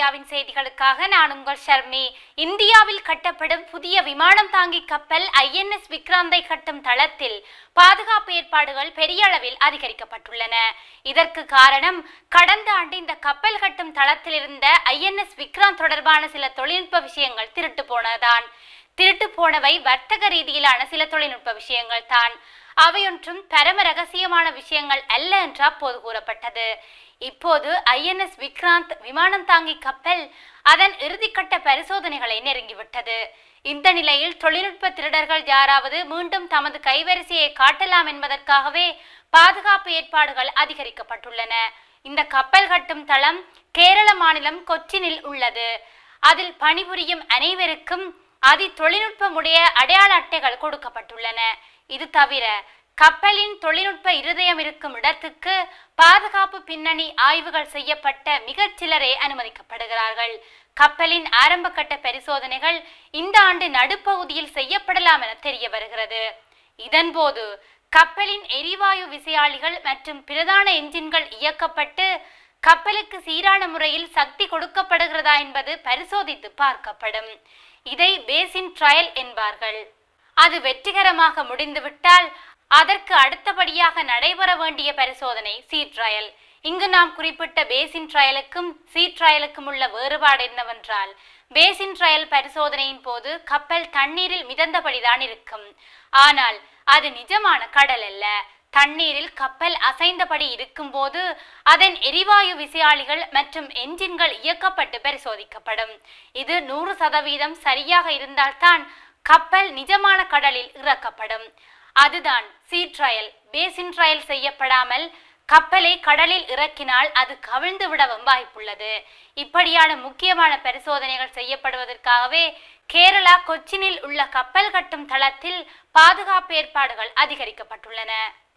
இந்தியாவின் செய்திகளுக்காக நான் உங்கள் ஷர்மி இந்தியாவில் கட்டப்படும் புதிய விமானம் தாங்கி கப்பல் ஐஎன்எஸ் விக்ராந்தை கட்டும் தளத்தில் பாதுகாப்பு ஏற்பாடுகள் பெரிய அளவில் அதிகரிக்கப்பட்டுள்ளன இதற்கு காரணம் கடந்த ஆண்டு இந்த கப்பல் கட்டும் தளத்தில் இருந்த ஐஎன்எஸ் விக்ராந்த் தொடர்பான சில தொழில்நுட்ப விஷயங்கள் திருட்டு போனதுதான் திருட்டு போனவை வர்த்தக ரீதியிலான சில தொழில்நுட்ப விஷயங்கள் தான் அவையொன்றும் பரம ரகசியமான விஷயங்கள் அல்ல என்று அப்போது கூறப்பட்டது இப்போது ஐஎன்எஸ் விக்ராந்த் விமானம் தாங்கி கப்பல் அதன் இறுதிக்கட்ட பரிசோதனைகளை நெருங்கிவிட்டது இந்த நிலையில் தொழில்நுட்ப திருடர்கள் யாராவது மீண்டும் தமது கைவரிசையை காட்டலாம் என்பதற்காகவே பாதுகாப்பு ஏற்பாடுகள் அதிகரிக்கப்பட்டுள்ளன இந்த கப்பல் கட்டும் தளம் கேரள மாநிலம் கொச்சினில் உள்ளது அதில் பணிபுரியும் அனைவருக்கும் அதி தொழில்நுட்பமுடைய அடையாள அட்டைகள் கொடுக்கப்பட்டுள்ளன இது தவிர கப்பலின் தொழில்நுட்ப இருதயம் இருக்கும் இடத்துக்கு பாதுகாப்பு பின்னணி ஆய்வுகள் செய்யப்பட்ட மிகச் சிலரே அனுமதிக்கப்படுகிறார்கள் கப்பலின் ஆரம்ப கட்ட பரிசோதனைகள் இந்த ஆண்டு நடுப்பகுதியில் செய்யப்படலாம் என தெரிய வருகிறது இதன்போது கப்பலின் எரிவாயு விசையாழிகள் மற்றும் பிரதான என்ஜின்கள் இயக்கப்பட்டு கப்பலுக்கு சீரான முறையில் சக்தி கொடுக்கப்படுகிறதா என்பது பரிசோதித்து பார்க்கப்படும் இதை பேசின் ட்ரையல் என்பார்கள் அது வெற்றிகரமாக முடிந்துவிட்டால் அதற்கு அடுத்தபடியாக நடைபெற வேண்டிய பரிசோதனை சி ட்ரையல் இங்கு நாம் குறிப்பிட்ட பேசின் ட்ரையலுக்கும் சி ட்ரையலுக்கும் உள்ள வேறுபாடு என்னவென்றால் பேசின் ட்ரையல் பரிசோதனையின் போது கப்பல் தண்ணீரில் மிதந்தபடிதான் இருக்கும் ஆனால் அது நிஜமான கடல் அல்ல தண்ணீரில் கப்பல் அசைந்தபடி இருக்கும்போது அதன் எரிவாயு விசையாழிகள் மற்றும் என்ஜின்கள் இயக்கப்பட்டு பரிசோதிக்கப்படும் இது நூறு சதவீதம் சரியாக இருந்தால்தான் கப்பல் நிஜமான கடலில் இறக்கப்படும் அதுதான் சீ ட்ரையல் பேசின் ட்ரையல் செய்யப்படாமல் கப்பலை கடலில் இறக்கினால் அது கவிழ்ந்து விடவும் வாய்ப்புள்ளது இப்படியான முக்கியமான பரிசோதனைகள் செய்யப்படுவதற்காகவே கேரளா கொச்சினில் உள்ள கப்பல் கட்டும் தளத்தில் பாதுகாப்பு ஏற்பாடுகள் அதிகரிக்கப்பட்டுள்ளன